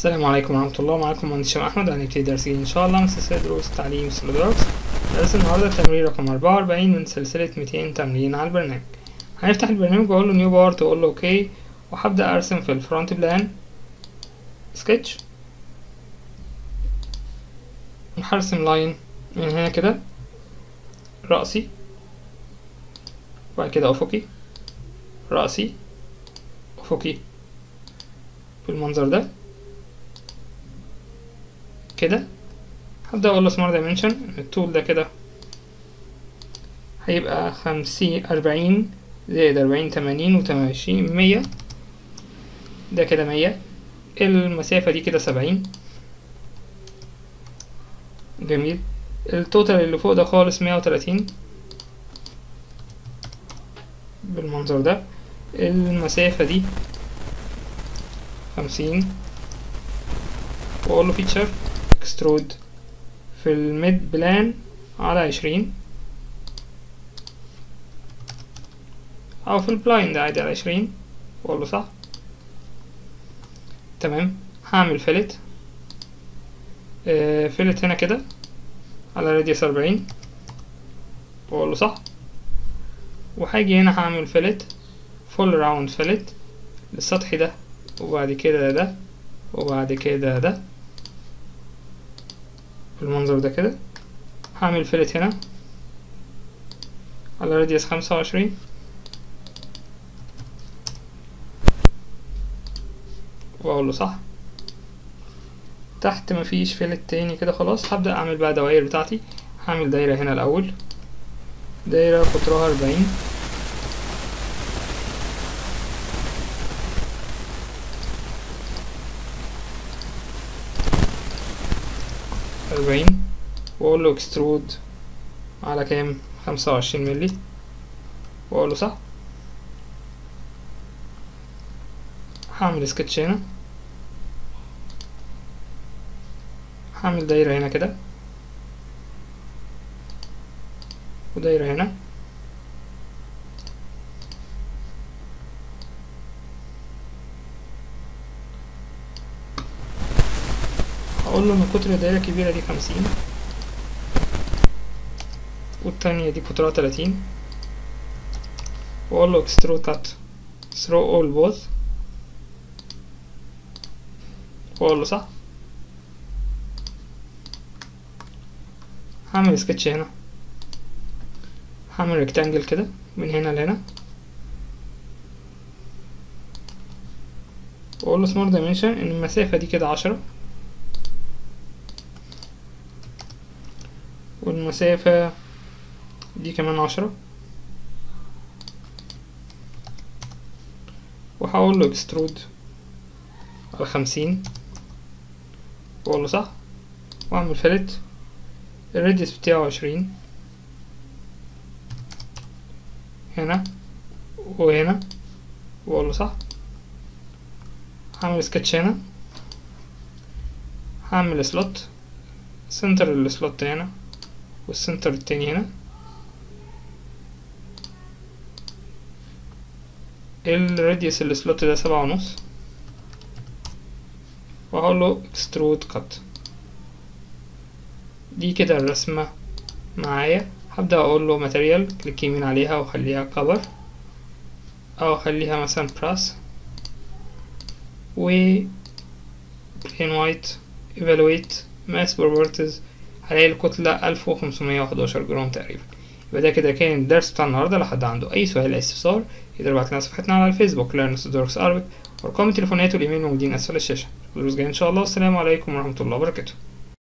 السلام عليكم ورحمة الله معاكم مهندس هشام أحمد هنبتدي درس جديد إن شاء الله من سلسلة دروس تعليم سوليدوركس درس النهاردة تمرين رقم أربعة وأربعين من سلسلة ميتين تمرين على البرنامج هنفتح البرنامج وأقول له نيو بارت وأقول له أوكي وهبدأ أرسم في الفرونت بلان سكتش هرسم لاين من هنا كده رأسي وبعد كده أفقي رأسي أفقي بالمنظر ده كده هبدأ أقول له سمارت دايمنشن الطول ده كده هيبقى خمسين أربعين زائد أربعين تمانين وتمانين وعشرين مية ده كده مية المسافة دي كده سبعين جميل التوتال اللي فوق ده خالص مية وتلاتين بالمنظر ده المسافة دي خمسين وأقول له فيتشر اكسترود في الميد بلان على عشرين أو في البلايند عادي على عشرين وأقول له صح تمام هعمل فيلت آه فيلت هنا كده على راديوس أربعين وأقول له صح وهاجي هنا هعمل فيلت فول راوند فيلت للسطح ده وبعد كده ده وبعد كده ده بالمنظر ده كده هعمل فيلت هنا على راديوس خمسة وعشرين واقول له صح تحت مفيش فيلت تاني كده خلاص هبدأ اعمل بقى دوائر بتاعتي هعمل دايرة هنا الاول دايرة قطرها أربعين أربعين وأقول له اكسترود على كام خمسة وعشرين ملي وأقول له صح هعمل سكتش هنا هعمل دايرة هنا كده ودايرة هنا هقول له من كتر الدايرة الكبيرة دي خمسين والتانية دي قطرها تلاتين وأقول له اكسترود كات through all both وأقول له صح هعمل سكتش هنا هعمل ريكتانجل كده من هنا لهنا وأقول له سمارت دايمنشن إن المسافة دي كده عشرة والمسافة دي كمان عشرة وهقول له اكسترود على خمسين واقول له صح واعمل فلت الراديوس بتاعه عشرين هنا وهنا واقول له صح هعمل سكتش هنا هعمل سلوت سنتر السلوت هنا والسنتر التاني هنا الراديوس السلوت ده سبعة ونص وهقول له اكسترود كات دي كده الرسمة معايا هبدأ أقول له ماتيريال كليك يمين عليها وأخليها كفر أو أخليها مثلا براس و plain white evaluate mass properties هلاقي الكتلة ألف وخمسمية وحداشر جرام تقريبا يبقى ده كده كان الدرس بتاع النهاردة لو حد عنده أي سؤال أي استفسار يقدر يبعت لنا صفحتنا على الفيسبوك ليرن ستودوركس أربك وأرقام التليفونات والإيميل موجودين أسفل الشاشة الدروس جاية إن شاء الله والسلام عليكم ورحمة الله وبركاته